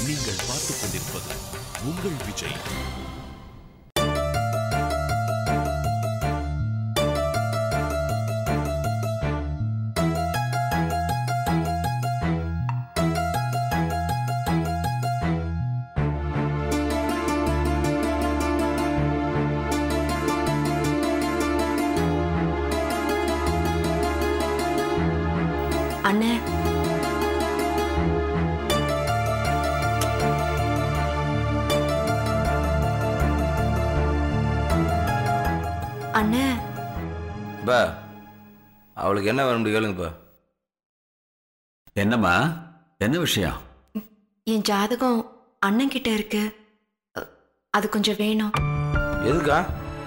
நீங்கள் பார்த்துக் கொண்டிருப்பது உங்கள் விஜய் அண்ணே அண்ணே பா அவளுக்கு என்ன வேணும் கேளுங்கப்பா என்னம்மா என்ன விஷயம் என் ஜாதகம் அண்ணன் கிட்ட இருக்கு அ, அது கொஞ்சம் வேணும் எதுக்கா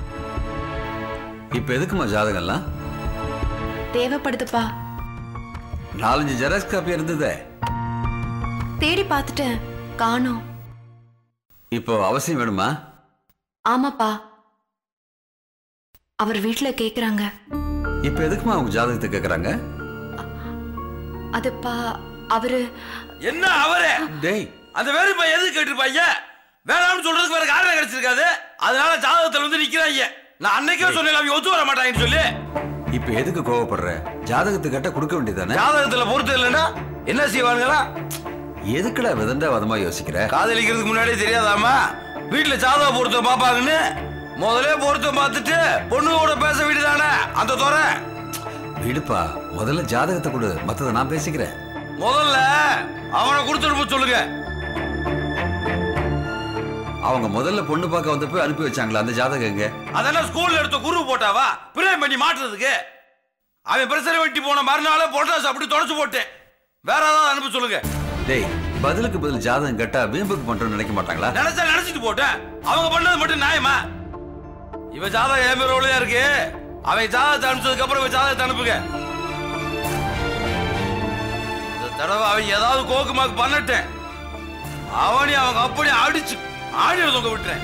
இப்ப எதுக்குமா ஜாதகம்லாம் தேவைப்படுதுப்பா நாலஞ்சு ஜெராக்ஸ் காப்பி இருந்ததே தேடி பார்த்துட்டேன் காணோம் இப்போ அவசியம் வேணுமா ஆமாப்பா அவர் வீட்ல கேக்குறாங்க இப்ப எதுக்குமா அவங்க ஜாதகத்தை கேக்குறாங்க அதுப்பா அவரு என்ன அவரே டேய் அந்த வேறு பையன் எதுக்கு கேட்டிருப்பாங்க வேணாம்னு சொல்றதுக்கு வேற காரணம் கிடைச்சிருக்காது அதனால ஜாதகத்துல வந்து நிக்கிறாங்க நான் அன்னைக்கே சொன்னேன் அவங்க ஒத்து வர மாட்டாங்கன்னு சொல்லி இப்ப எதுக்கு கோவப்படுற ஜாதகத்தை கேட்டா கொடுக்க வேண்டியதானே ஜாதகத்துல பொறுத்து இல்லைன்னா என்ன செய்வானுங்களா எதுக்குடா விதண்டா வதமா யோசிக்கிற காதலிக்கிறதுக்கு முன்னாடியே தெரியாதாமா வீட்டுல ஜாதக பொருத்தம் பாப்பாங்கன்னு முதல்ல பொருத்தம் பார்த்துட்டு பொண்ணு கூட பேச வேண்டியதானே அந்த துறை விடுப்பா முதல்ல ஜாதகத்தை கொடு மத்தத நான் பேசிக்கிறேன் முதல்ல அவனை கொடுத்துட்டு சொல்லுங்க அவங்க முதல்ல பொண்ணு பார்க்க வந்தப்போ அனுப்பி வச்சாங்களா அந்த ஜாதகம் எங்க அதெல்லாம் ஸ்கூல்ல எடுத்த குரு போட்டாவா பிரேம் பண்ணி மாட்டுறதுக்கு அவன் பிரச்சனை வெட்டி போன மறுநாளே பொட்டாசு அப்படி தொடச்சு போட்டேன் வேற ஏதாவது அனுப்ப சொல்லுங்க டேய் பதிலுக்கு பதில் ஜாதகம் கேட்டா வீம்புக்கு பண்றோம்னு நினைக்க மாட்டாங்களா நினைச்சா நினைச்சிட்டு போட்டேன் அவங்க பண்ணது மட்டும் நியாயமா இவன் ஜாதகம் என் பேரோடயா இருக்கு அவன் ஜாதகத்தை அனுப்பிச்சதுக்கு அப்புறம் இவன் ஜாதகத்தை அனுப்புங்க இந்த தடவை அவன் ஏதாவது கோக்குமாக்கு பண்ணட்டேன் அவனி அவங்க அப்படி அடிச்சு ஆடி தொங்க விட்டுறேன்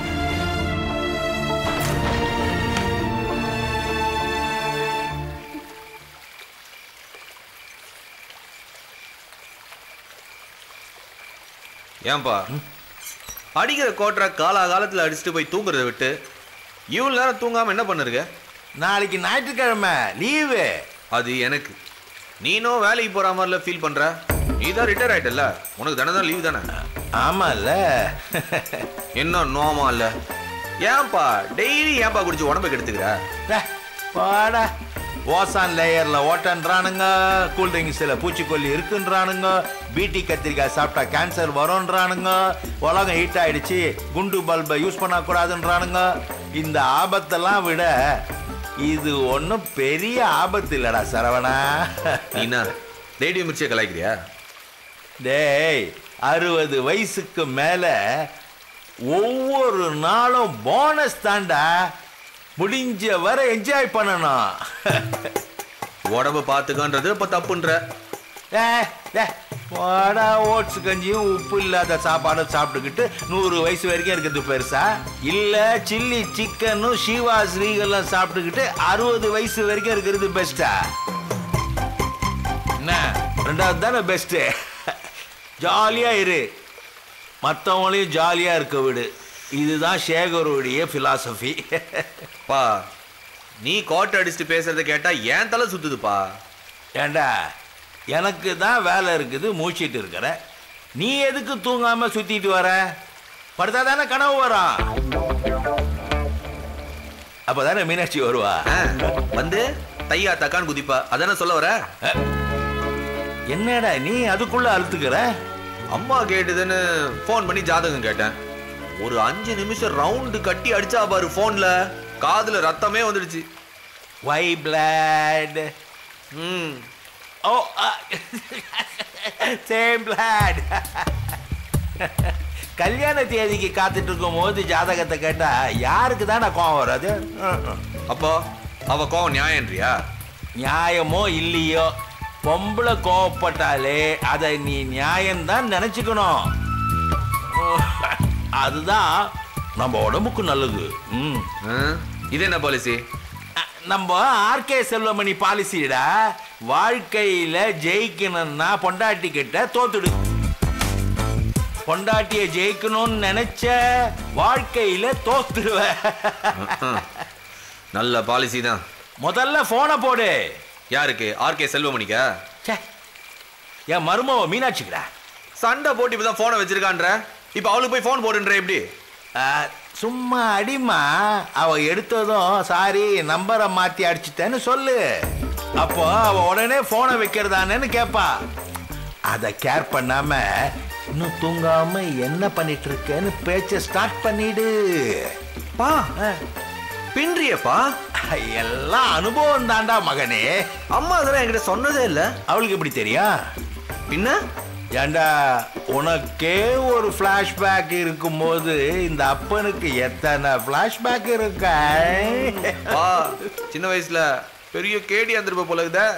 ஏன்பா அடிக்கிற கோட்டரை காலா காலத்துல அடிச்சுட்டு போய் தூங்குறத விட்டு இவ்வளவு நேரம் தூங்காம என்ன பண்ணிருக்க நாளைக்கு ஞாயிற்றுக்கிழமை லீவு அது எனக்கு நீனும் வேலைக்கு போற மாதிரில ஃபீல் பண்ற நீ தான் ரிட்டையர் ஆயிட்டல உனக்கு தானே தான் லீவ் தானே ஆமால்ல என்ன நோமா இல்ல ஏன்பா டெய்லி ஏன்பா குடிச்சு உடம்பை கெடுத்துக்கிற டே, போடா ஓசான் லேயர்ல ஓட்டன்றானுங்க கூல் ட்ரிங்க்ஸில் பூச்சிக்கொல்லி இருக்குன்றானுங்க பீட்டி கத்திரிக்காய் சாப்பிட்டா கேன்சர் வரும்ன்றானுங்க உலகம் ஹீட் ஆயிடுச்சு குண்டு பல்பை யூஸ் பண்ணக்கூடாதுன்றானுங்க இந்த ஆபத்தெல்லாம் விட இது ஒன்றும் பெரிய ஆபத்து இல்லடா சரவணா நீ என்ன ரேடியோ மிர்ச்சியை கலாய்க்கிறியா டேய் அறுபது வயசுக்கு மேல ஒவ்வொரு நாளும் போனஸ் தாண்டா முடிஞ்ச வரை என்ஜாய் பண்ணணும் உடம்ப பாத்துக்கன்றது இப்ப தப்புன்ற டேய், டேய், போடா ஓட்ஸ் கஞ்சியும் உப்பு இல்லாத சாப்பாடும் சாப்பிட்டுக்கிட்டு நூறு வயசு வரைக்கும் இருக்கிறது பெருசா இல்ல சில்லி சிக்கனும் ஷீவா ஸ்ரீகெல்லாம் சாப்பிட்டுக்கிட்டு அறுபது வயசு வரைக்கும் இருக்கிறது பெஸ்டா என்ன ரெண்டாவது தானே பெஸ்ட்டு ஜாலியா இரு மற்றவங்களையும் ஜாலியா இருக்க விடு இதுதான் சேகருடைய பிலாசபி பா நீ கோட்டை அடிச்சுட்டு பேசுறத கேட்டா ஏன் தலை சுத்துதுப்பா ஏண்டா எனக்கு தான் வேலை இருக்குது மூச்சிட்டு இருக்கிற நீ எதுக்கு தூங்காம சுத்திட்டு வர படுத்தா தானே கனவு வரும் அப்பதானே மீனாட்சி வருவா ஆ, வந்து தையா தக்கான்னு குதிப்பா அதானே சொல்ல வர என்னடா நீ அதுக்குள்ள அழுத்துக்கிற அம்மா கேட்டுதுன்னு ஃபோன் பண்ணி ஜாதகம் கேட்டேன் ஒரு அஞ்சு நிமிஷம் ரவுண்டு கட்டி அடிச்சா பாரு ஃபோன்ல காதுல ரத்தமே வந்துடுச்சு வை பிளாட் ம் ஓ சேம் பிளாட் கல்யாண தேதிக்கு காத்துட்டு இருக்கும் போது ஜாதகத்தை கேட்டா யாருக்கு தானே கோவம் வராது அப்போ அவ கோவம் நியாயன்றியா நியாயமோ இல்லையோ பொம்பளை கோவப்பட்டாலே அதை நீ நியாயம்தான் நினைச்சுக்கணும் அதுதான் நம்ம உடம்புக்கு நல்லது ம் ஆ? இது என்ன பாலிசி அ- நம்ம ஆர்கே செல்வமணி பாலிசிடா வாழ்க்கையில ஜெயிக்கணும்னா பொண்டாட்டி கிட்ட தோத்துடு பொண்டாட்டிய ஜெயிக்கணும்னு நினைச்ச வாழ்க்கையில தோத்துருவ நல்ல பாலிசி தான் முதல்ல போனை போடு யாருக்கு ஆர்கே செல்வமணிக்கா ச்சே, என் மருமவ மீனாட்சிக்கிறா சண்டை போட்டு இப்பதான் போனை வச்சிருக்கான்ற இப்ப அவளுக்கு போய் போன் போடுன்ற எப்படி சும்மா அடிமா அவ எடுத்ததும் சாரி நம்பரை மாத்தி அடிச்சிட்டேன்னு சொல்லு அப்போ அவ உடனே போனை வைக்கிறதானேன்னு கேப்பா அத கேர் பண்ணாம இன்னும் தூங்காம என்ன பண்ணிட்டு இருக்கேன்னு பேச்ச ஸ்டார்ட் பண்ணிடு பா பின்றியப்பா எல்லாம் அனுபவம் தாண்டா மகனே அம்மா அதெல்லாம் என்கிட்ட சொன்னதே இல்ல அவளுக்கு எப்படி தெரியும் பின்ன ஏண்டா உனக்கே ஒரு ஃப்ளாஷ்பேக் இருக்கும்போது இந்த அப்பனுக்கு எத்தனை ஃப்ளாஷ்பேக் இருக்க பா சின்ன வயசுல பெரிய கேடி வந்திருப்ப போல இருக்குதே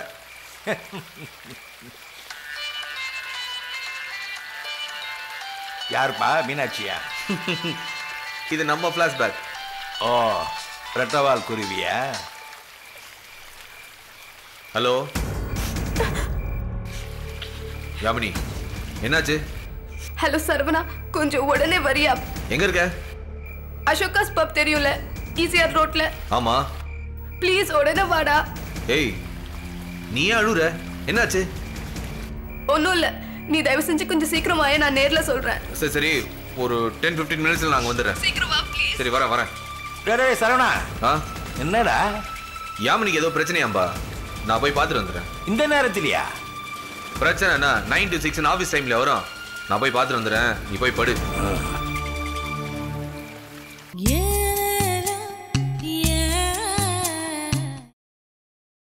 யாருப்பா மீனாட்சியா இது நம்ம பிளாஷ்பேக் ஓ ரெட்டவால் குருவியா ஹலோ யாமினி என்னாச்சு ஹலோ சரவணா கொஞ்சம் உடனே வரியா எங்க இருக்க அசோகாஸ் பப் தெரியும்ல ஈசிஆர் ரோட்ல ஆமா ப்ளீஸ் உடனே வாடா ஏய் நீ ஏன் அழுற என்னாச்சு ஒன்றும் இல்லை நீ தயவு செஞ்சு கொஞ்சம் சீக்கிரம் வாயே நான் நேர்ல சொல்றேன் சரி சரி ஒரு டென் ஃபிஃப்டீன் மினிட்ஸ்ல நாங்க வந்துடுறேன் சீக்கிரம் வா ப்ளீஸ் சரி வரேன் வரேன் டேய், டேய், சரவணா ஆ என்னடா யாமினிக்கு ஏதோ பிரச்சனையாம்பா நான் போய் பார்த்துட்டு வந்துடுறேன் இந்த நேரத்திலயா பிரச்சனைனா நைன் டு சிக்ஸ் ஆஃபீஸ் டைம்ல வரும் நான் போய் பார்த்துட்டு வந்துடுறேன் நீ போய் படு